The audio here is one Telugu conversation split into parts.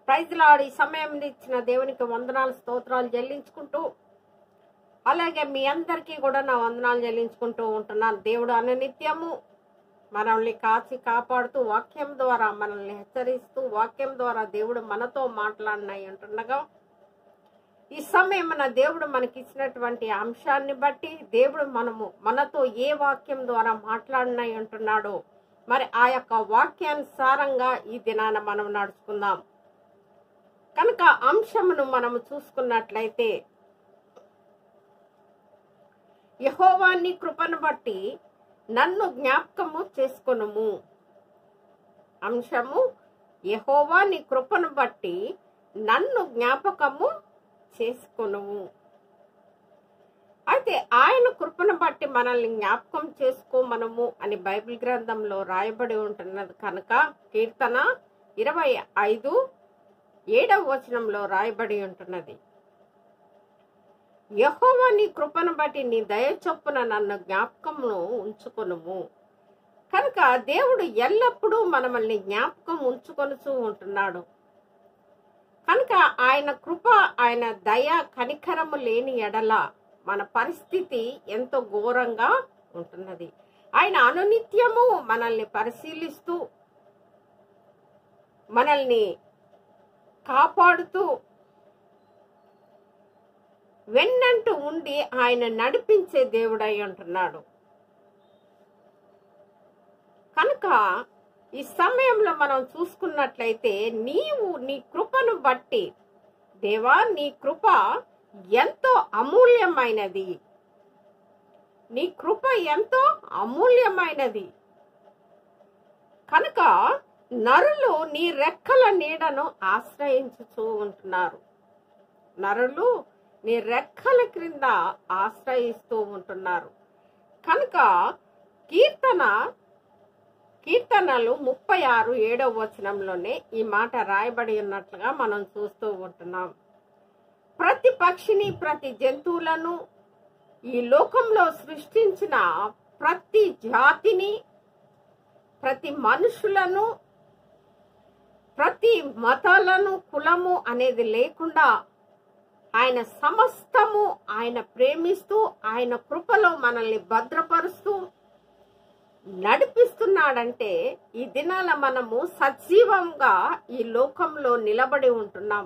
ప్రైజ్లాడి సమయం ఇచ్చిన దేవునికి వందనాలు స్తోత్రాలు చెల్లించుకుంటూ అలాగే మీ అందరికీ కూడా నా వందనాలు చెల్లించుకుంటూ ఉంటున్నాను దేవుడు అనునిత్యము మనల్ని కాచి కాపాడుతూ వాక్యం ద్వారా మనల్ని హెచ్చరిస్తూ వాక్యం ద్వారా దేవుడు మనతో మాట్లాడినాయి ఉంటుండగా ఈ సమయం మన దేవుడు మనకి ఇచ్చినటువంటి అంశాన్ని బట్టి దేవుడు మనము మనతో ఏ వాక్యం ద్వారా మాట్లాడినాయి ఉంటున్నాడో మరి ఆ యొక్క వాక్యానుసారంగా ఈ దినాన మనం నడుచుకుందాం కనుక అంశమును మనము చూసుకున్నట్లయితే యహోవాన్ని కృపను బట్టి నన్ను జ్ఞాపకము చేసుకొనుము అంశము యహోవా నీ కృపను బట్టి నన్ను జ్ఞాపకము చేసుకొనుము అయితే ఆయన కృపను బట్టి మనల్ని జ్ఞాపకం చేసుకోమనము అని బైబిల్ గ్రంథంలో రాయబడి ఉంటున్నది కనుక కీర్తన ఇరవై ఐదు ఏడవ వచనంలో రాయబడి ఉంటున్నది యహోవా నీ కృపను బట్టి నీ దయ చొప్పున నన్ను జ్ఞాపకమును ఉంచుకొనుము కనుక దేవుడు ఎల్లప్పుడూ మనల్ని జ్ఞాపకం ఉంచుకొనుచూ ఉంటున్నాడు కనుక ఆయన కృప ఆయన దయ కనికరము లేని ఎడల మన పరిస్థితి ఎంతో ఘోరంగా ఉంటున్నది ఆయన అనునిత్యము మనల్ని పరిశీలిస్తూ మనల్ని కాపాడుతూ వెన్నంటూ ఉండి ఆయన నడిపించే దేవుడై ఉంటున్నాడు కనుక ఈ సమయంలో మనం చూసుకున్నట్లయితే నీవు నీ కృపను బట్టి దేవా నీ కృప ఎంతో అమూల్యమైనది నీ కృప ఎంతో అమూల్యమైనది కనుక నరులు నీ రెక్కల నీడను ఆశ్రయించుతూ ఉంటున్నారు నరులు నీ రెక్కల క్రింద ఆశ్రయిస్తూ ఉంటున్నారు కనుక కీర్తన కీర్తనలు ముప్పై ఆరు ఏడవ వచనంలోనే ఈ మాట రాయబడి ఉన్నట్లుగా మనం చూస్తూ ఉంటున్నాం ప్రతి పక్షిని ప్రతి జంతువులను ఈ లోకంలో సృష్టించిన ప్రతి జాతిని ప్రతి మనుషులను ప్రతి మతాలను కులము అనేది లేకుండా ఆయన సమస్తము ఆయన ప్రేమిస్తూ ఆయన కృపలో మనల్ని భద్రపరుస్తూ నడిపిస్తున్నాడంటే ఈ దినాల మనము సజీవంగా ఈ లోకంలో నిలబడి ఉంటున్నాం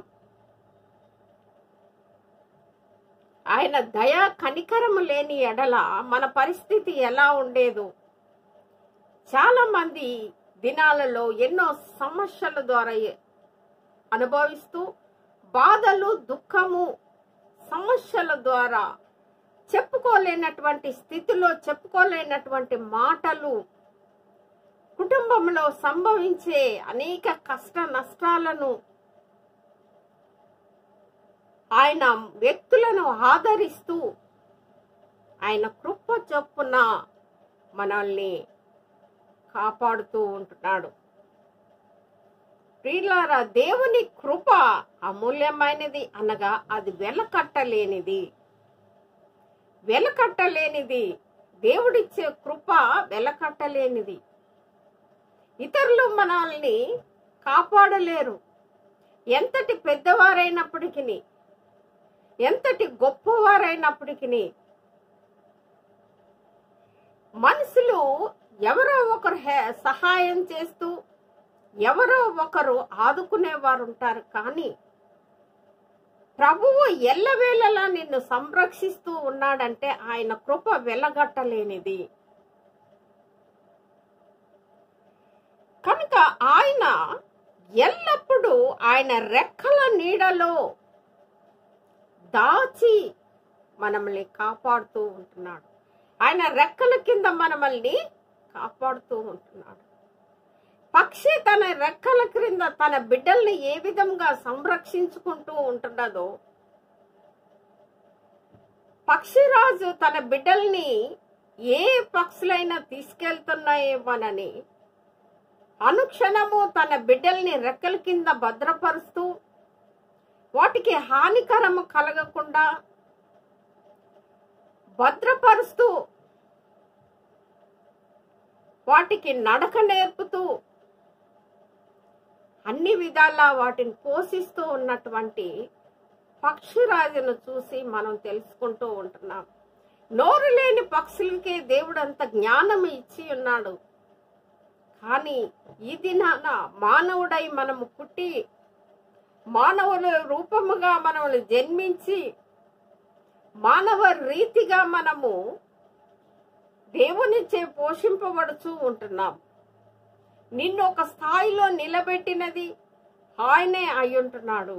ఆయన దయ కనికరము లేని ఎడల మన పరిస్థితి ఎలా ఉండేదో చాలా మంది దినాలలో ఎన్నో సమస్యల ద్వారా అనుభవిస్తూ బాధలు దుఃఖము సమస్యల ద్వారా చెప్పుకోలేనటువంటి స్థితిలో చెప్పుకోలేనటువంటి మాటలు కుటుంబంలో సంభవించే అనేక కష్ట నష్టాలను ఆయన వ్యక్తులను ఆదరిస్తూ ఆయన కృప చొప్పున మనల్ని కాపాడుతూ ఉంటున్నాడు ప్రియులారా దేవుని కృప అమూల్యమైనది అనగా అది వెలకట్టలేనిది వెలకట్టలేనిది దేవుడిచ్చే కృప వెలకట్టలేనిది ఇతరులు మనల్ని కాపాడలేరు ఎంతటి పెద్దవారైనప్పటికీ ఎంతటి గొప్పవారైనప్పటికీ మనుషులు ఎవరో ఒకరు హే- సహాయం చేస్తూ ఎవరో ఒకరు ఆదుకునేవారు ఉంటారు కానీ ప్రభువు ఎల్లవేళలా నిన్ను సంరక్షిస్తూ ఉన్నాడంటే ఆయన కృప వెలగట్టలేనిది కనుక ఆయన ఎల్లప్పుడూ ఆయన రెక్కల నీడలో దాచి మనల్ని కాపాడుతూ ఉంటున్నాడు ఆయన రెక్కల కింద మనల్ని కాపాడుతూ ఉంటున్నాడు పక్షి తన రెక్కల క్రింద తన బిడ్డల్ని ఏ విధంగా సంరక్షించుకుంటూ ఉంటున్నదో పక్షిరాజు తన బిడ్డల్ని ఏ పక్షులైనా తీసుకెళ్తున్నాయేమోనని అనుక్షణము తన బిడ్డల్ని రెక్కల కింద భద్రపరుస్తూ వాటికి హానికరము కలగకుండా భద్రపరుస్తూ వాటికి నడక నేర్పుతూ అన్ని విధాలా వాటిని పోషిస్తూ ఉన్నటువంటి పక్షిరాజును చూసి మనం తెలుసుకుంటూ ఉంటున్నాం నోరు లేని పక్షులకే దేవుడు అంత జ్ఞానం ఇచ్చి ఉన్నాడు కానీ ఇది నాన్న మానవుడై మనము పుట్టి మానవుల రూపముగా మనల్ని జన్మించి మానవ రీతిగా మనము దేవునిచే పోషింపబడుతూ ఉంటున్నాం నిన్ను ఒక స్థాయిలో నిలబెట్టినది ఆయనే అయి ఉంటున్నాడు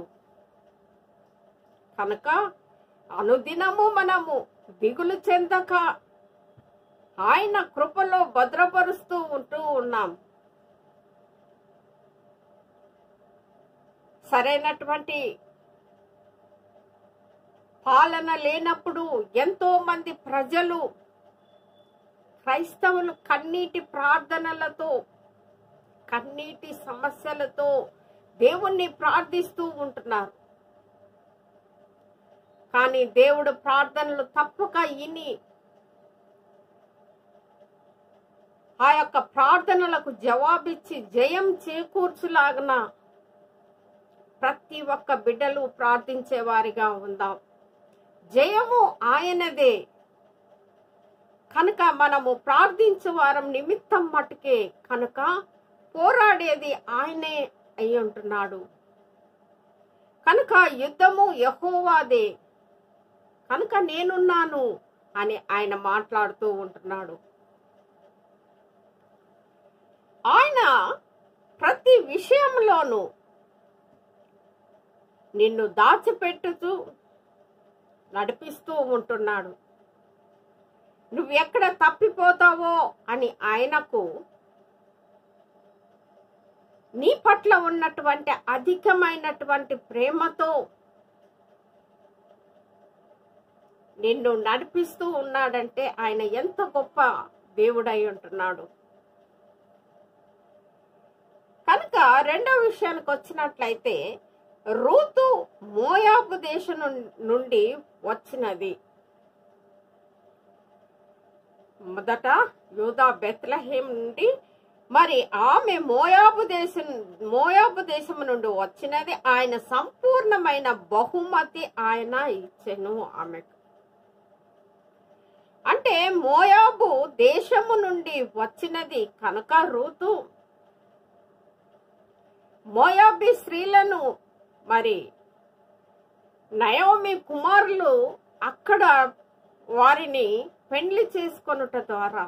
కనుక అనుదినము మనము దిగులు చెందక ఆయన కృపలో భద్రపరుస్తూ ఉంటూ ఉన్నాం సరైనటువంటి పాలన లేనప్పుడు ఎంతో మంది ప్రజలు క్రైస్తవులు కన్నీటి ప్రార్థనలతో కన్నీటి సమస్యలతో దేవుణ్ణి ప్రార్థిస్తూ ఉంటున్నారు కానీ దేవుడు ప్రార్థనలు తప్పక ఇని ఆ యొక్క ప్రార్థనలకు జవాబిచ్చి జయం చేకూర్చులాగన ప్రతి ఒక్క బిడ్డలు ప్రార్థించే వారిగా ఉందాం జయము ఆయనదే కనుక మనము ప్రార్థించే వారం నిమిత్తం మటుకే కనుక పోరాడేది ఆయనే అయి ఉంటున్నాడు కనుక యుద్ధము యహోవాదే కనుక నేనున్నాను అని ఆయన మాట్లాడుతూ ఉంటున్నాడు ఆయన ప్రతి విషయంలోనూ నిన్ను దాచిపెట్టుతూ నడిపిస్తూ ఉంటున్నాడు నువ్వు ఎక్కడ తప్పిపోతావో అని ఆయనకు నీ పట్ల ఉన్నటువంటి అధికమైనటువంటి ప్రేమతో నిన్ను నడిపిస్తూ ఉన్నాడంటే ఆయన ఎంత గొప్ప దేవుడై ఉంటున్నాడు కనుక రెండో విషయానికి వచ్చినట్లయితే రూతు మోయాబు దేశం నుం- నుండి వచ్చినది మొదట యూదా బెత్లహేం నుండి మరి ఆమె మోయాబు దేశం మోయాబు దేశం నుండి వచ్చినది ఆయన సంపూర్ణమైన బహుమతి ఆయన ఇచ్చెను ఆమెకు అంటే మోయాబు దేశము నుండి వచ్చినది కనుక రూతు మోయాబీ స్త్రీలను మరి నయోమి కుమారులు అక్కడ వారిని పెండ్లి చేసుకొనుట ద్వారా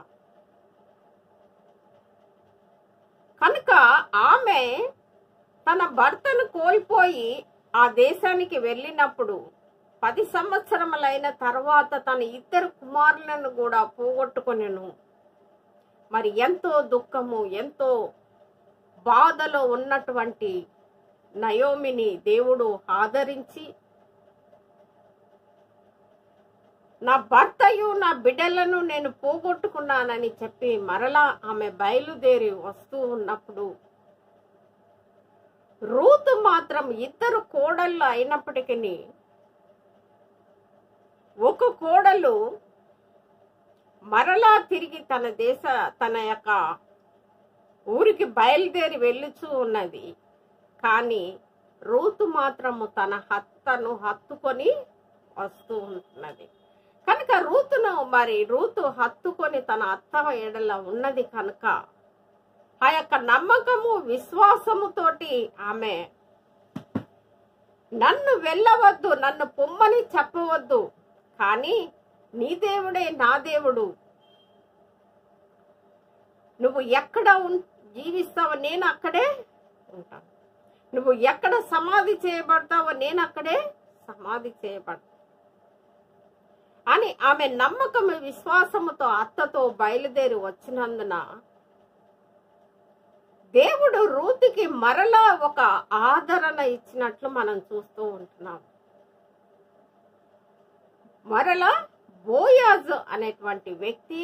కనుక ఆమె తన భర్తను కోల్పోయి ఆ దేశానికి వెళ్ళినప్పుడు పది సంవత్సరములైన తర్వాత తన ఇద్దరు కుమారులను కూడా పోగొట్టుకొనెను మరి ఎంతో దుఃఖము ఎంతో బాధలో ఉన్నటువంటి నయోమిని దేవుడు ఆదరించి నా భర్తయు నా బిడ్డలను నేను పోగొట్టుకున్నానని చెప్పి మరలా ఆమె బయలుదేరి వస్తూ ఉన్నప్పుడు రూతు మాత్రం ఇద్దరు కోడళ్ళు అయినప్పటికీ ఒక కోడలు మరలా తిరిగి తన దేశ తన యొక్క ఊరికి బయలుదేరి వెళ్ళుచూ ఉన్నది కానీ రూతు మాత్రము తన హత్తను హత్తుకొని వస్తూ ఉంటున్నది కనుక రూతును మరి రూతు హత్తుకొని తన అత్త ఎడల ఉన్నది కనుక ఆ యొక్క నమ్మకము విశ్వాసముతోటి ఆమె నన్ను వెళ్ళవద్దు నన్ను పొమ్మని చెప్పవద్దు కానీ నీ దేవుడే నా దేవుడు నువ్వు ఎక్కడ ఉన్- జీవిస్తావో నేను అక్కడే ఉంటాను నువ్వు ఎక్కడ సమాధి చేయబడతావో నేను అక్కడే సమాధి చేయబడతా అని ఆమె నమ్మకము విశ్వాసముతో అత్తతో బయలుదేరి వచ్చినందున దేవుడు రూతుకి మరలా ఒక ఆదరణ ఇచ్చినట్లు మనం చూస్తూ ఉంటున్నాం మరలా బోయాజ్ అనేటువంటి వ్యక్తి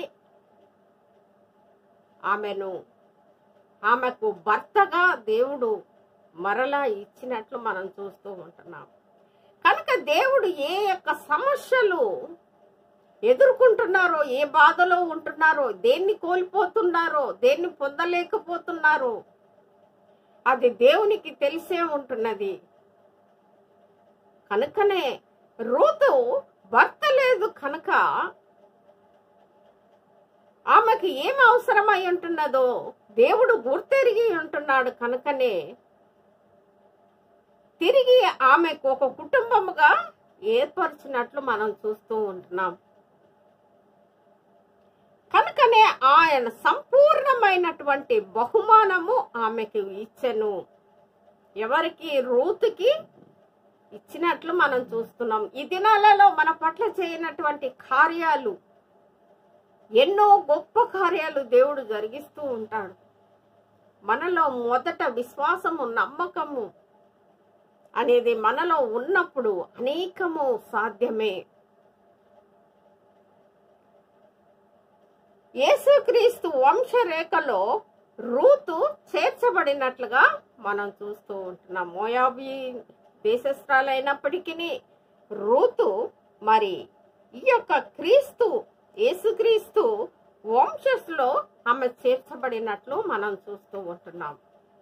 ఆమెను ఆమెకు భర్తగా దేవుడు మరలా ఇచ్చినట్లు మనం చూస్తూ ఉంటున్నాం కనుక దేవుడు ఏ యొక్క సమస్యలు ఎదుర్కొంటున్నారో ఏ బాధలో ఉంటున్నారో దేన్ని కోల్పోతున్నారో దేన్ని పొందలేకపోతున్నారో అది దేవునికి తెలిసే ఉంటున్నది కనుకనే రూతు భర్త లేదు కనుక ఆమెకి ఏం అవసరమై ఉంటున్నదో దేవుడు గుర్తెరిగి ఉంటున్నాడు కనుకనే తిరిగి ఆమెకు ఒక కుటుంబముగా ఏర్పరిచినట్లు మనం చూస్తూ ఉంటున్నాం కనుకనే ఆయన సంపూర్ణమైనటువంటి బహుమానము ఆమెకి ఇచ్చెను ఎవరికి రూతుకి ఇచ్చినట్లు మనం చూస్తున్నాం ఈ దినాలలో మన పట్ల చేయనటువంటి కార్యాలు ఎన్నో గొప్ప కార్యాలు దేవుడు జరిగిస్తూ ఉంటాడు మనలో మొదట విశ్వాసము నమ్మకము అనేది మనలో ఉన్నప్పుడు అనేకము సాధ్యమే యేసుక్రీస్తు వంశరేఖలో రూతు చేర్చబడినట్లుగా మనం చూస్తూ ఉంటున్నాం మోయాబీ దేశస్థాలైనప్పటికీ రూతు మరి ఈ యొక్క క్రీస్తు యేసుక్రీస్తు వంశస్లో ఆమె చేర్చబడినట్లు మనం చూస్తూ ఉంటున్నాం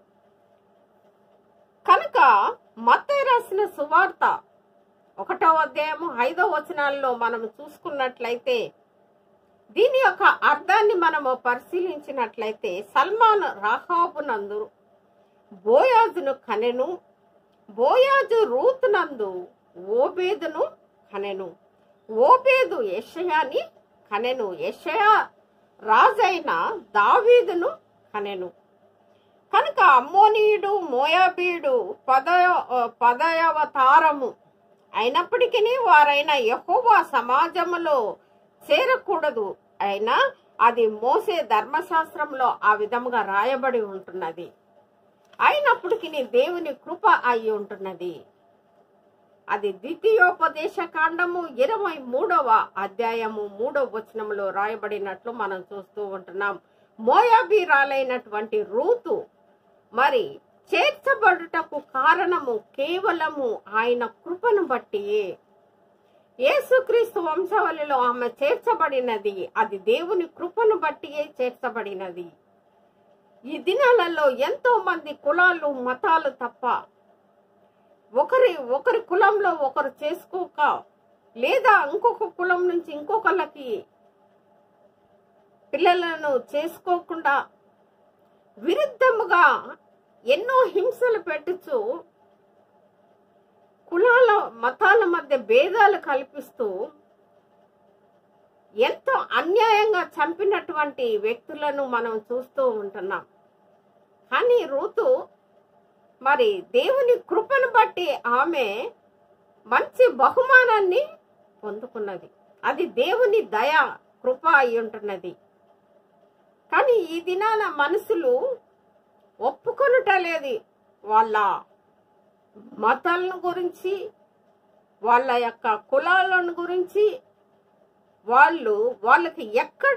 కనుక మత్తయి రాసిన సువార్త ఒకటో అధ్యాయము ఐదో వచనాల్లో మనం చూసుకున్నట్లయితే దీని యొక్క అర్థాన్ని మనము పరిశీలించినట్లయితే సల్మాన్ రాహాబు నందు బోయాజును కనెను బోయాజు రూతు నందు ఓబేదును కనెను ఓబేదు యెషయాని కనెను యెషయా రాజైన దావీదును కనెను కనుక అమ్మోనీయుడు మోయాబీయుడు పదయ పదయవతారము అయినప్పటికీ వారైన యహోవా సమాజములో చేరకూడదు అయినా అది మోసే ధర్మశాస్త్రంలో ఆ విధముగా రాయబడి ఉంటున్నది అయినప్పటికీ దేవుని కృప అయి ఉంటున్నది అది ద్వితీయోపదేశ కాండము ఇరవై మూడవ అధ్యాయము మూడవ వచనంలో రాయబడినట్లు మనం చూస్తూ ఉంటున్నాం మోయాబీరాలైనటువంటి రూతు మరి చేర్చబడుటకు కారణము కేవలము ఆయన కృపను బట్టియే యేసుక్రీస్తు వంశవలిలో ఆమె చేర్చబడినది అది దేవుని కృపను బట్టియే చేర్చబడినది ఈ దినాలలో ఎంతో మంది కులాలు మతాలు తప్ప ఒకరి ఒకరి కులంలో ఒకరు చేసుకోక లేదా ఇంకొక కులం నుంచి ఇంకొకళ్ళకి పిల్లలను చేసుకోకుండా విరుద్ధముగా ఎన్నో హింసలు పెట్టుచు కులాల మతాల మధ్య భేదాలు కల్పిస్తూ ఎంతో అన్యాయంగా చంపినటువంటి వ్యక్తులను మనం చూస్తూ ఉంటున్నాం కానీ రూతు మరి దేవుని కృపను బట్టి ఆమె మంచి బహుమానాన్ని పొందుకున్నది అది దేవుని దయ కృప అయి ఉంటున్నది కానీ ఈ దినాన మనుషులు ఒప్పుకొనుటలేదు వాళ్ళ మతాలను గురించి వాళ్ళ యొక్క కులాలను గురించి వాళ్ళు వాళ్ళకి ఎక్కడ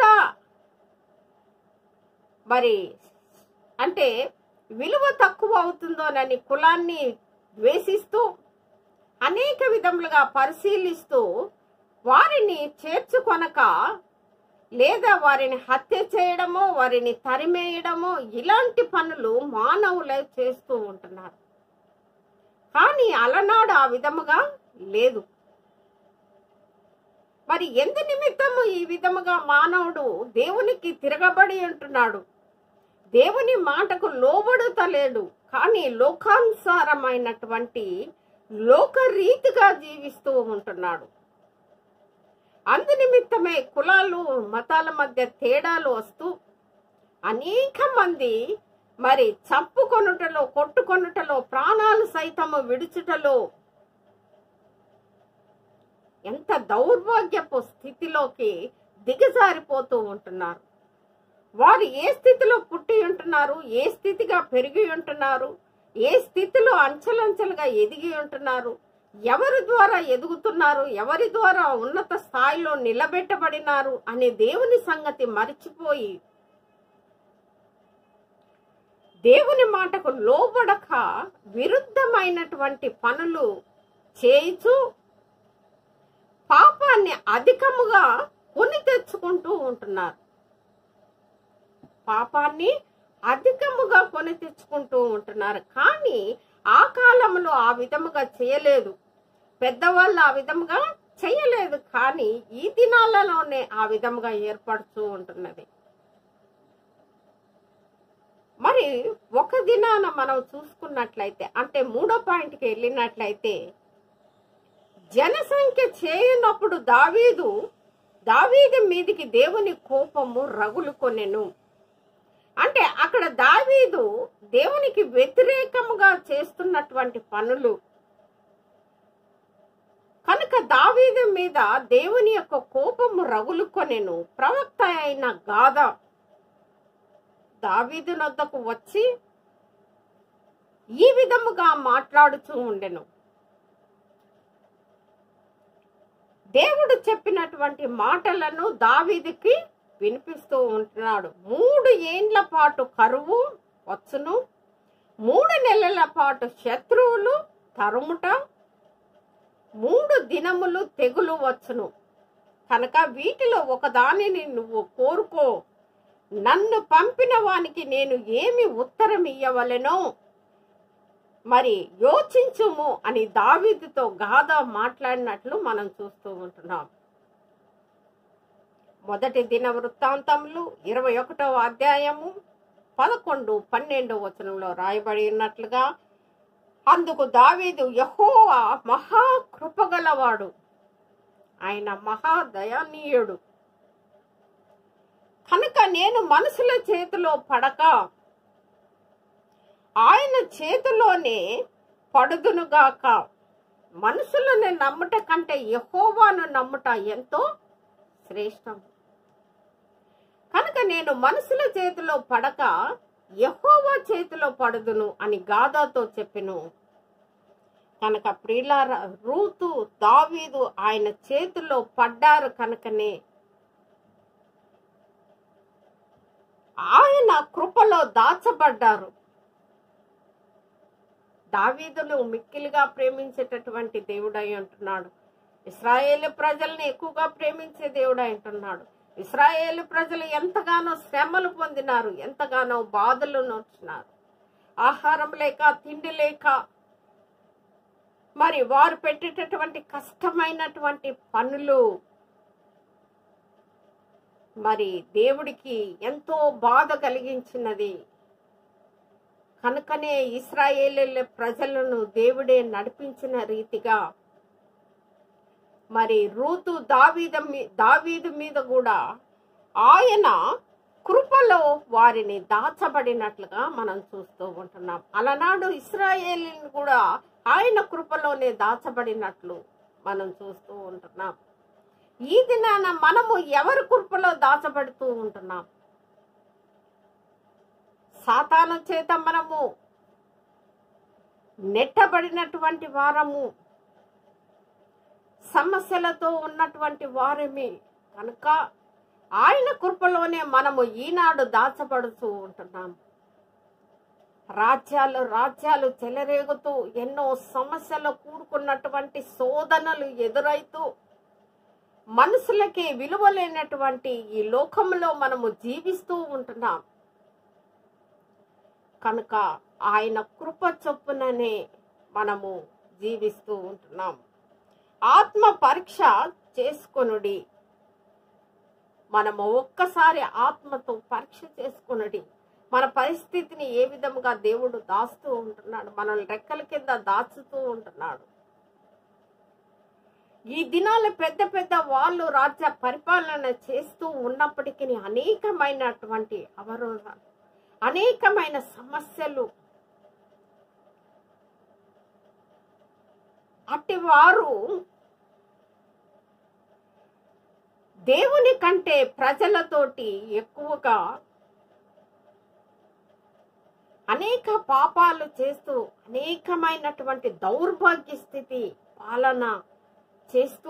మరి అంటే విలువ తక్కువ అవుతుందోనని కులాన్ని ద్వేషిస్తూ అనేక విధములుగా పరిశీలిస్తూ వారిని చేర్చుకొనక లేదా వారిని హత్య చేయడమో వారిని తరిమేయడమో ఇలాంటి పనులు మానవులే చేస్తూ ఉంటున్నారు కానీ అలనాడు ఆ విధముగా లేదు మరి ఎందు నిమిత్తము ఈ విధముగా మానవుడు దేవునికి తిరగబడి ఉంటున్నాడు దేవుని మాటకు లోబడుతలేడు కానీ లోకానుసారమైనటువంటి లోకరీతిగా జీవిస్తూ ఉంటున్నాడు అందు నిమిత్తమే కులాలు మతాల మధ్య తేడాలు వస్తూ అనేక మంది మరి చంపుకొనుటలో కొట్టుకొనుటలో ప్రాణాలు సైతము విడుచుటలో ఎంత దౌర్భాగ్యపు స్థితిలోకి దిగజారిపోతూ ఉంటున్నారు వారు ఏ స్థితిలో పుట్టి ఉంటున్నారు ఏ స్థితిగా పెరిగి ఉంటున్నారు ఏ స్థితిలో అంచెలంచెలుగా ఎదిగి ఉంటున్నారు ఎవరి ద్వారా ఎదుగుతున్నారు ఎవరి ద్వారా ఉన్నత స్థాయిలో నిలబెట్టబడినారు అనే దేవుని సంగతి మరిచిపోయి దేవుని మాటకు లోబడక విరుద్ధమైనటువంటి పనులు చేయిచు పాపాన్ని అధికముగా కొని తెచ్చుకుంటూ ఉంటున్నారు పాపాన్ని అధికముగా కొని తెచ్చుకుంటూ ఉంటున్నారు కానీ ఆ కాలంలో ఆ విధముగా చేయలేదు పెద్దవాళ్ళు ఆ విధముగా చేయలేదు కానీ ఈ దినాలలోనే ఆ విధముగా ఏర్పడుతూ ఉంటున్నది మరి ఒక దినాన మనం చూసుకున్నట్లయితే అంటే మూడో పాయింట్కి వెళ్ళినట్లయితే జనసంఖ్య చేయనప్పుడు దావీదు దావీదు మీదికి దేవుని కోపము రగులు కొనెను అంటే అక్కడ దావీదు దేవునికి వ్యతిరేకముగా చేస్తున్నటువంటి పనులు కనుక దావీదు మీద దేవుని యొక్క కోపము రగులు కొనెను ప్రవక్త అయిన గాథ దావీదు నొద్దకు వచ్చి ఈ విధముగా మాట్లాడుతూ ఉండెను దేవుడు చెప్పినటువంటి మాటలను దావీదుకి వినిపిస్తూ ఉంటున్నాడు మూడు ఏండ్ల పాటు కరువు వచ్చును మూడు నెలల పాటు శత్రువులు తరుముట మూడు దినములు తెగులు వచ్చును కనుక వీటిలో ఒకదానిని నువ్వు కోరుకో నన్ను పంపిన వానికి నేను ఏమి ఉత్తరం ఇయ్యవలెనో మరి యోచించుము అని దావీదుతో గాథ మాట్లాడినట్లు మనం చూస్తూ ఉంటున్నాం మొదటి దిన వృత్తాంతములు ఇరవై ఒకటవ అధ్యాయము పదకొండు పన్నెండు వచనంలో రాయబడి ఉన్నట్లుగా అందుకు దావీదు యహోవా మహా కృపగలవాడు ఆయన మహా దయానీయుడు కనుక నేను మనుషుల చేతిలో పడక ఆయన చేతిలోనే పడుదునుగాక మనుషులను నమ్ముట కంటే యహోవాను నమ్ముట ఎంతో శ్రేష్టం కనుక నేను మనుషుల చేతిలో పడక యహోవా చేతిలో పడుదును అని గాదాతో చెప్పెను కనుక ప్రియులార రూతు దావీదు ఆయన చేతిలో పడ్డారు కనుకనే ఆయన కృపలో దాచబడ్డారు దావీదును మిక్కిలిగా ప్రేమించేటటువంటి దేవుడై అంటున్నాడు ఇస్రాయేల్ ప్రజల్ని ఎక్కువగా ప్రేమించే దేవుడై అంటున్నాడు ఇస్రాయేల్ ప్రజలు ఎంతగానో శ్రమలు పొందినారు ఎంతగానో బాధలు నోచినారు ఆహారం లేక తిండి లేక మరి వారు పెట్టేటటువంటి కష్టమైనటువంటి పనులు మరి దేవుడికి ఎంతో బాధ కలిగించినది కనుకనే ఇస్రాయేల్ ప్రజలను దేవుడే నడిపించిన రీతిగా మరి రూతు దావీద మీ- దావీదు మీద కూడా ఆయన కృపలో వారిని దాచబడినట్లుగా మనం చూస్తూ ఉంటున్నాం అలనాడు ఇస్రాయేలీని కూడా ఆయన కృపలోనే దాచబడినట్లు మనం చూస్తూ ఉంటున్నాం ఈ దినాన మనము ఎవరి కృపలో దాచబడుతూ ఉంటున్నాం సాతాను చేత మనము నెట్టబడినటువంటి వారము సమస్యలతో ఉన్నటువంటి వారమే కనుక ఆయన కృపలోనే మనము ఈనాడు దాచబడుతూ ఉంటున్నాం రాజ్యాలు రాజ్యాలు చెలరేగుతూ ఎన్నో సమస్యలు కూడుకున్నటువంటి శోధనలు ఎదురైతూ మనుషులకి విలువలేనటువంటి ఈ లోకంలో మనము జీవిస్తూ ఉంటున్నాం కనుక ఆయన కృప చొప్పుననే మనము జీవిస్తూ ఉంటున్నాం ఆత్మ పరీక్ష చేసుకొనుడి మనము ఒక్కసారి ఆత్మతో పరీక్ష చేసుకొనుడి మన పరిస్థితిని ఏ విధముగా దేవుడు దాస్తూ ఉంటున్నాడు మనల్ని రెక్కల కింద దాచుతూ ఉంటున్నాడు ఈ దినాలు పెద్ద పెద్ద వాళ్ళు రాజ్య పరిపాలన చేస్తూ ఉన్నప్పటికీ అనేకమైనటువంటి అవరోధాలు అనేకమైన సమస్యలు అట్టి వారు దేవుని కంటే ప్రజలతోటి ఎక్కువగా అనేక పాపాలు చేస్తూ అనేకమైనటువంటి దౌర్భాగ్య స్థితి పాలన చేస్తూ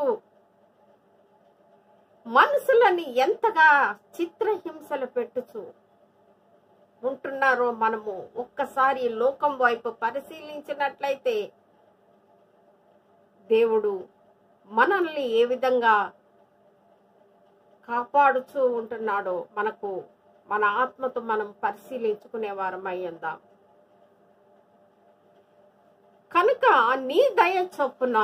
మనసులని ఎంతగా చిత్రహింసలు పెట్టుచు ఉంటున్నారో మనము ఒక్కసారి లోకం వైపు పరిశీలించినట్లయితే దేవుడు మనల్ని ఏ విధంగా కాపాడుచూ ఉంటున్నాడో మనకు మన ఆత్మతో మనం పరిశీలించుకునే వారం అయ్యిందాం కనుక నీ దయ చొప్పున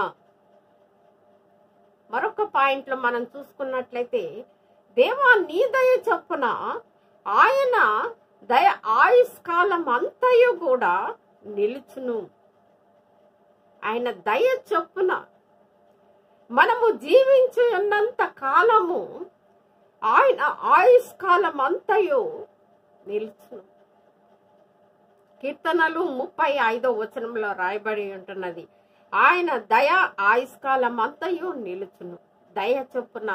మరొక పాయింట్లో మనం చూసుకున్నట్లయితే దేవా నీ దయ చొప్పున ఆయన దయ ఆయుష్కాలం అంతయు కూడా నిలుచును ఆయన దయ చొప్పున మనము జీవించి ఉన్నంత కాలము ఆయన ఆయుష్కాలం అంతయు నిలుచును కీర్తనలు ముప్పై ఐదో వచనంలో రాయబడి ఉంటున్నది ఆయన దయ ఆయుష్కాలం అంతయు నిలుచును దయ చొప్పున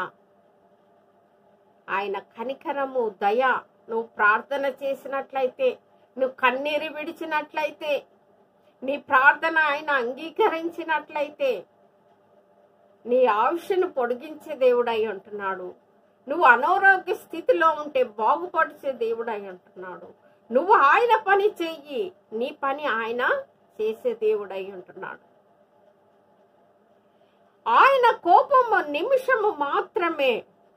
ఆయన కనికరము దయ నువ్వు ప్రార్థన చేసినట్లయితే నువ్వు కన్నీరు విడిచినట్లయితే నీ ప్రార్థన ఆయన అంగీకరించినట్లయితే నీ ఆయుష్ను పొడిగించే దేవుడై ఉంటున్నాడు నువ్వు అనారోగ్య స్థితిలో ఉంటే బాగుపడిచే దేవుడై ఉంటున్నాడు నువ్వు ఆయన పని చెయ్యి నీ పని ఆయన చేసే దేవుడై ఉంటున్నాడు ఆయన కోపము నిమిషము మాత్రమే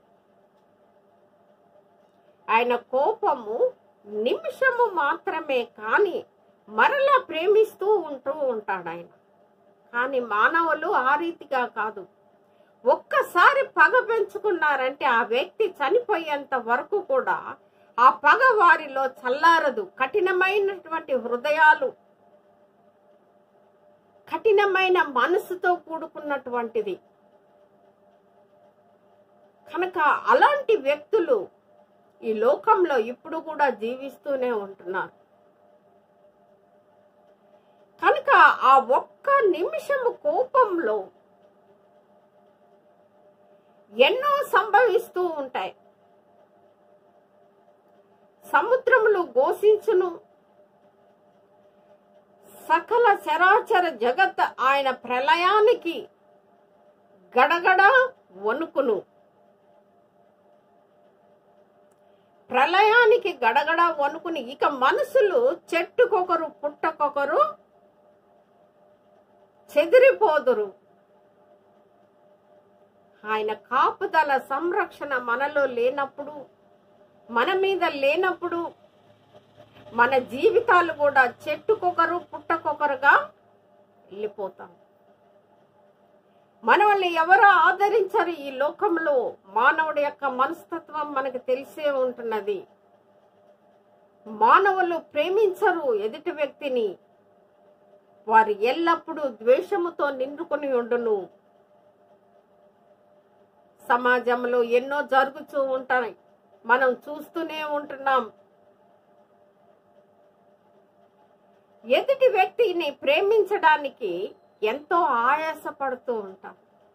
ఆయన కోపము నిమిషము మాత్రమే కానీ మరలా ప్రేమిస్తూ ఉంటూ ఉంటాడు ఆయన కానీ మానవులు ఆ రీతిగా కాదు ఒక్కసారి పగ పెంచుకున్నారంటే ఆ వ్యక్తి చనిపోయేంత వరకు కూడా ఆ పగ వారిలో చల్లారదు కఠినమైనటువంటి హృదయాలు కఠినమైన మనసుతో కూడుకున్నటువంటిది కనుక అలాంటి వ్యక్తులు ఈ లోకంలో ఇప్పుడు కూడా జీవిస్తూనే ఉంటున్నారు కనుక ఆ ఒక్క నిమిషము కోపంలో ఎన్నో సంభవిస్తూ ఉంటాయి సముద్రములు ఘోషించును సకల చరాచర జగత్ ఆయన ప్రళయానికి గడగడ వణుకును ప్రళయానికి గడగడ వణుకుని ఇక మనుషులు చెట్టుకొకరు పుట్టకొకరు చెదిరిపోదురు ఆయన కాపుదల సంరక్షణ మనలో లేనప్పుడు మన మీద లేనప్పుడు మన జీవితాలు కూడా చెట్టుకొకరు పుట్టకొకరుగా వెళ్ళిపోతాం మనల్ని ఎవరు ఆదరించరు ఈ లోకంలో మానవుడి యొక్క మనస్తత్వం మనకు తెలిసే ఉంటున్నది మానవులు ప్రేమించరు ఎదుటి వ్యక్తిని వారు ఎల్లప్పుడూ ద్వేషముతో నిండుకొని ఉండును సమాజంలో ఎన్నో జరుగుతూ ఉంటాయి మనం చూస్తూనే ఉంటున్నాం ఎదుటి వ్యక్తిని ప్రేమించడానికి ఎంతో ఆయాసపడుతూ ఉంటాం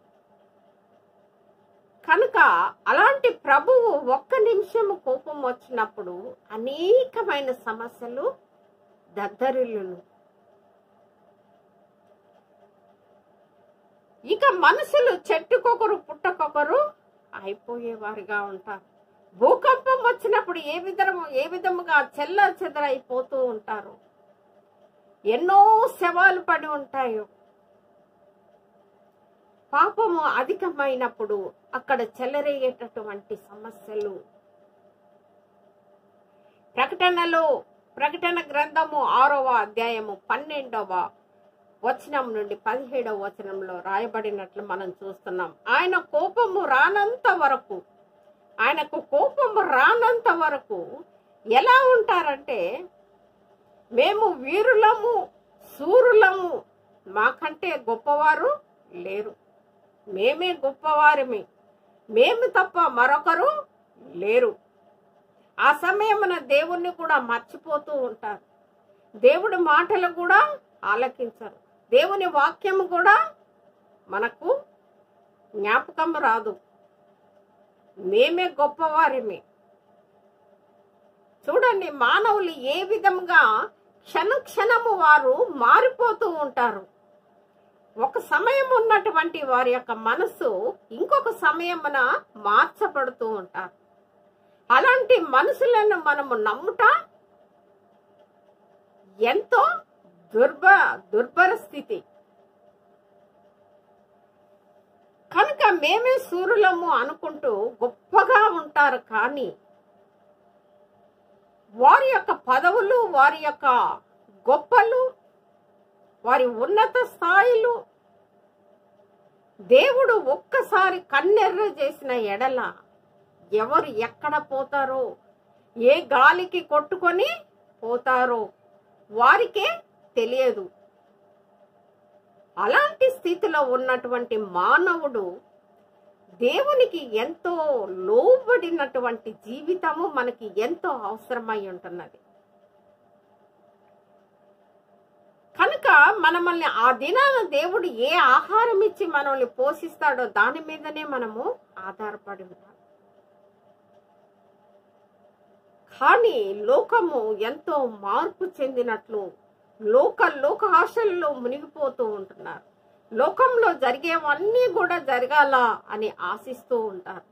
కనుక అలాంటి ప్రభువు ఒక్క నిమిషము కోపం వచ్చినప్పుడు అనేకమైన సమస్యలు దద్దరిల్లును ఇక మనుషులు చెట్టుకొకరు పుట్టకొకరు అయిపోయేవారుగా ఉంటారు భూకంపం వచ్చినప్పుడు ఏ విధము ఏ విధముగా చెల్ల చెదరైపోతూ ఉంటారు ఎన్నో శవాలు పడి ఉంటాయో పాపము అధికమైనప్పుడు అక్కడ చెలరేగేటటువంటి సమస్యలు ప్రకటనలో ప్రకటన గ్రంథము ఆరవ అధ్యాయము పన్నెండవ వచనం నుండి పదిహేడవ వచనంలో రాయబడినట్లు మనం చూస్తున్నాం ఆయన కోపము రానంత వరకు ఆయనకు కోపము రానంత వరకు ఎలా ఉంటారంటే మేము వీరులము సూరులము మాకంటే గొప్పవారు లేరు మేమే గొప్పవారిమి మేము తప్ప మరొకరు లేరు ఆ సమయమున దేవుణ్ణి కూడా మర్చిపోతూ ఉంటారు దేవుడి మాటలు కూడా ఆలకించరు దేవుని వాక్యము కూడా మనకు జ్ఞాపకం రాదు మేమే గొప్పవారిమే చూడండి మానవులు ఏ విధంగా క్షణ క్షణము వారు మారిపోతూ ఉంటారు ఒక సమయం ఉన్నటువంటి వారి యొక్క మనసు ఇంకొక సమయమున మార్చబడుతూ ఉంటారు అలాంటి మనుషులను మనము నమ్ముట ఎంతో దుర్భ దుర్భర స్థితి కనుక మేమే సూర్యులము అనుకుంటూ గొప్పగా ఉంటారు కానీ వారి యొక్క పదవులు వారి యొక్క గొప్పలు వారి ఉన్నత స్థాయిలు దేవుడు ఒక్కసారి కన్నెర్ర చేసిన ఎడల ఎవరు ఎక్కడ పోతారో ఏ గాలికి కొట్టుకొని పోతారో వారికే తెలియదు అలాంటి స్థితిలో ఉన్నటువంటి మానవుడు దేవునికి ఎంతో లోబడినటువంటి జీవితము మనకి ఎంతో అవసరమై ఉంటున్నది కనుక మనల్ని ఆ దినాన దేవుడు ఏ ఆహారం ఇచ్చి మనల్ని పోషిస్తాడో దాని మీదనే మనము ఆధారపడి ఉన్నాం కానీ లోకము ఎంతో మార్పు చెందినట్లు లోక లోక ఆశల్లో మునిగిపోతూ ఉంటున్నారు లోకంలో జరిగేవన్నీ కూడా జరగాల అని ఆశిస్తూ ఉంటారు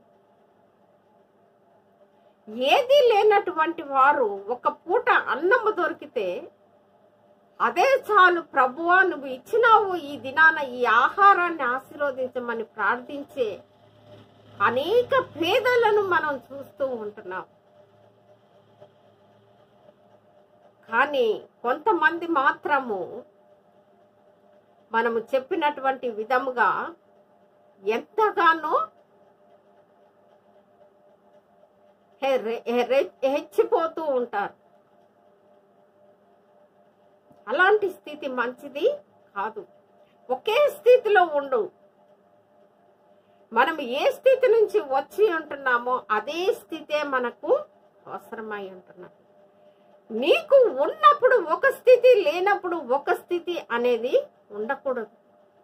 ఏది లేనటువంటి వారు ఒక పూట అన్నము దొరికితే అదే చాలు ప్రభువా నువ్వు ఇచ్చినావు ఈ దినాన ఈ ఆహారాన్ని ఆశీర్వదించమని ప్రార్థించే అనేక పేదలను మనం చూస్తూ ఉంటున్నాం కానీ కొంతమంది మాత్రము మనము చెప్పినటువంటి విధముగా ఎంతగానో హె- హె- హెచ్చిపోతూ ఉంటారు అలాంటి స్థితి మంచిది కాదు ఒకే స్థితిలో ఉండు మనం ఏ స్థితి నుంచి వచ్చి ఉంటున్నామో అదే స్థితే మనకు అవసరమై ఉంటున్నది నీకు ఉన్నప్పుడు ఒక స్థితి లేనప్పుడు ఒక స్థితి అనేది ఉండకూడదు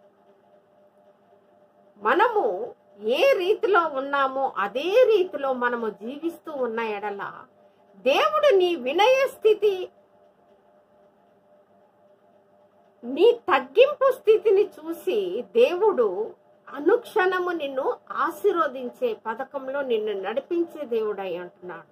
మనము ఏ రీతిలో ఉన్నామో అదే రీతిలో మనము జీవిస్తూ ఉన్న ఎడల దేవుడు నీ వినయ స్థితి నీ తగ్గింపు స్థితిని చూసి దేవుడు అనుక్షణము నిన్ను ఆశీర్వదించే పథకంలో నిన్ను నడిపించే దేవుడై అంటున్నాడు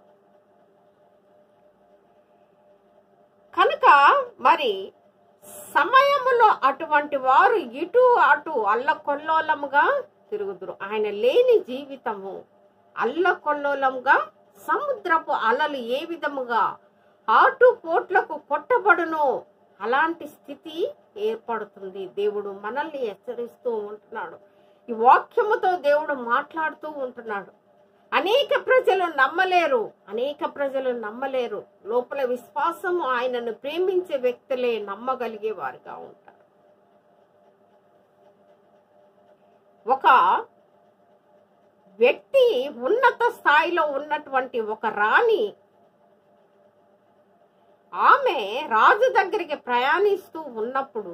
కనుక మరి సమయములో అటువంటి వారు ఇటు అటు అల్లకొల్లోలముగా తిరుగుదురు ఆయన లేని జీవితము అల్లకొల్లోలముగా సముద్రపు అలలు ఏ విధముగా ఆటు పోట్లకు కొట్టబడును అలాంటి స్థితి ఏర్పడుతుంది దేవుడు మనల్ని హెచ్చరిస్తూ ఉంటున్నాడు ఈ వాక్యముతో దేవుడు మాట్లాడుతూ ఉంటున్నాడు అనేక ప్రజలు నమ్మలేరు అనేక ప్రజలు నమ్మలేరు లోపల విశ్వాసము ఆయనను ప్రేమించే వ్యక్తులే నమ్మగలిగే వారుగా ఉంటారు ఒక వ్యక్తి ఉన్నత స్థాయిలో ఉన్నటువంటి ఒక రాణి ఆమె రాజు దగ్గరికి ప్రయాణిస్తూ ఉన్నప్పుడు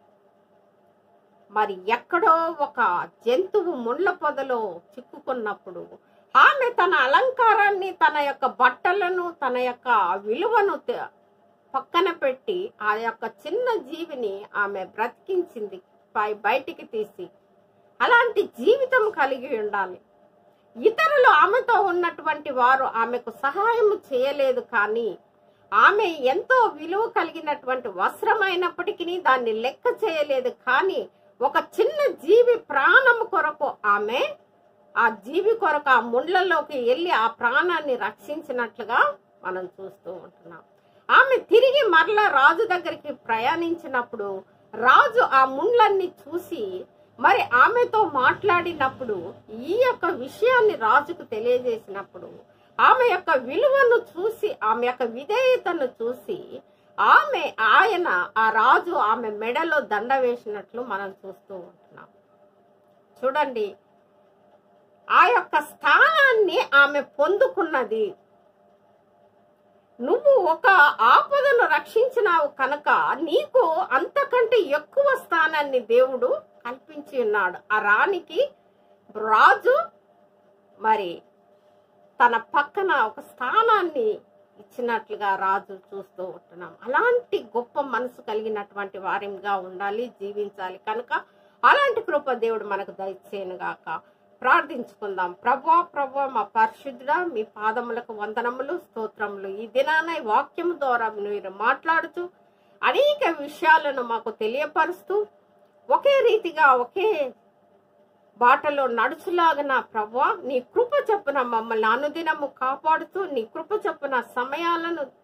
మరి ఎక్కడో ఒక జంతువు ముళ్ళ పొదలో చిక్కుకున్నప్పుడు ఆమె తన అలంకారాన్ని తన యొక్క బట్టలను తన యొక్క విలువను త- పక్కన పెట్టి ఆ యొక్క చిన్న జీవిని ఆమె బ్రతికించింది పై- బయటికి తీసి అలాంటి జీవితం కలిగి ఉండాలి ఇతరులు ఆమెతో ఉన్నటువంటి వారు ఆమెకు సహాయం చేయలేదు కానీ ఆమె ఎంతో విలువ కలిగినటువంటి వస్త్రమైనప్పటికీ దాన్ని లెక్క చేయలేదు కానీ ఒక చిన్న జీవి ప్రాణము కొరకు ఆమె ఆ జీవి కొరకు ఆ ముండ్లలోకి వెళ్ళి ఆ ప్రాణాన్ని రక్షించినట్లుగా మనం చూస్తూ ఉంటున్నాం ఆమె తిరిగి మరలా రాజు దగ్గరికి ప్రయాణించినప్పుడు రాజు ఆ ముండ్లన్నీ చూసి మరి ఆమెతో మాట్లాడినప్పుడు ఈ యొక్క విషయాన్ని రాజుకు తెలియజేసినప్పుడు ఆమె యొక్క విలువను చూసి ఆమె యొక్క విధేయతను చూసి ఆమె ఆయన ఆ రాజు ఆమె మెడలో దండ వేసినట్లు మనం చూస్తూ ఉంటున్నాం చూడండి ఆ యొక్క స్థానాన్ని ఆమె పొందుకున్నది నువ్వు ఒక ఆపదను రక్షించినావు కనుక నీకు అంతకంటే ఎక్కువ స్థానాన్ని దేవుడు కల్పించి ఉన్నాడు ఆ రాణికి రాజు మరి తన పక్కన ఒక స్థానాన్ని ఇచ్చినట్లుగా రాజు చూస్తూ ఉంటున్నాం అలాంటి గొప్ప మనసు కలిగినటువంటి వారిగా ఉండాలి జీవించాలి కనుక అలాంటి కృప దేవుడు మనకు దయచేయను గాక ప్రార్థించుకుందాం ప్రభా ప్రభా మా పరిశుద్ధుడా మీ పాదములకు వందనములు స్తోత్రములు ఈ దినాన ఈ వాక్యం ద్వారా మీరు మాట్లాడుతూ అనేక విషయాలను మాకు తెలియపరుస్తూ ఒకే రీతిగా ఒకే బాటలో నడుచులాగన ప్రభా నీ కృప చొప్పున మమ్మల్ని అనుదినము కాపాడుతూ నీ కృప చొప్పున సమయాలను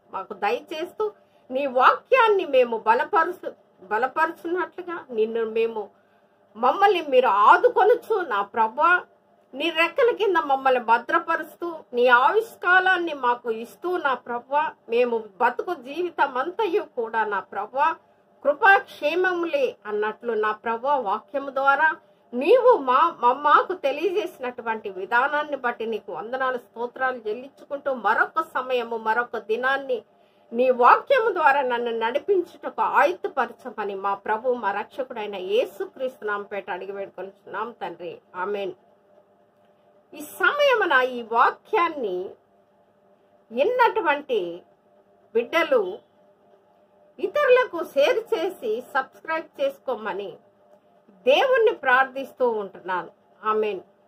మాకు దయచేస్తూ నీ వాక్యాన్ని మేము బలపరుచు బలపరుచున్నట్లుగా నిన్ను మేము మమ్మల్ని మీరు ఆదుకొనుచు నా ప్రభా నీ రెక్కల కింద మమ్మల్ని భద్రపరుస్తూ నీ ఆవిష్కాలాన్ని మాకు ఇస్తూ నా ప్రభా మేము బతుకు జీవితం అంతయు కూడా నా ప్రభా కృపాక్షేమములే అన్నట్లు నా ప్రభా వాక్యము ద్వారా నీవు మా మా- మాకు తెలియజేసినటువంటి విధానాన్ని బట్టి నీకు వందనాలు స్తోత్రాలు చెల్లించుకుంటూ మరొక సమయము మరొక దినాన్ని నీ వాక్యము ద్వారా నన్ను నడిపించుటకు ఆయుత్తపరచమని మా ప్రభు మా రక్షకుడైన యేసుక్రీస్తు నామపేట అడిగి వేడుకొనిచున్నాం తండ్రి ఆమెన్ ఈ సమయమున ఈ వాక్యాన్ని విన్నటువంటి బిడ్డలు ఇతరులకు షేర్ చేసి సబ్స్క్రైబ్ చేసుకోమని దేవుణ్ణి ప్రార్థిస్తూ ఉంటున్నాను ఆమెన్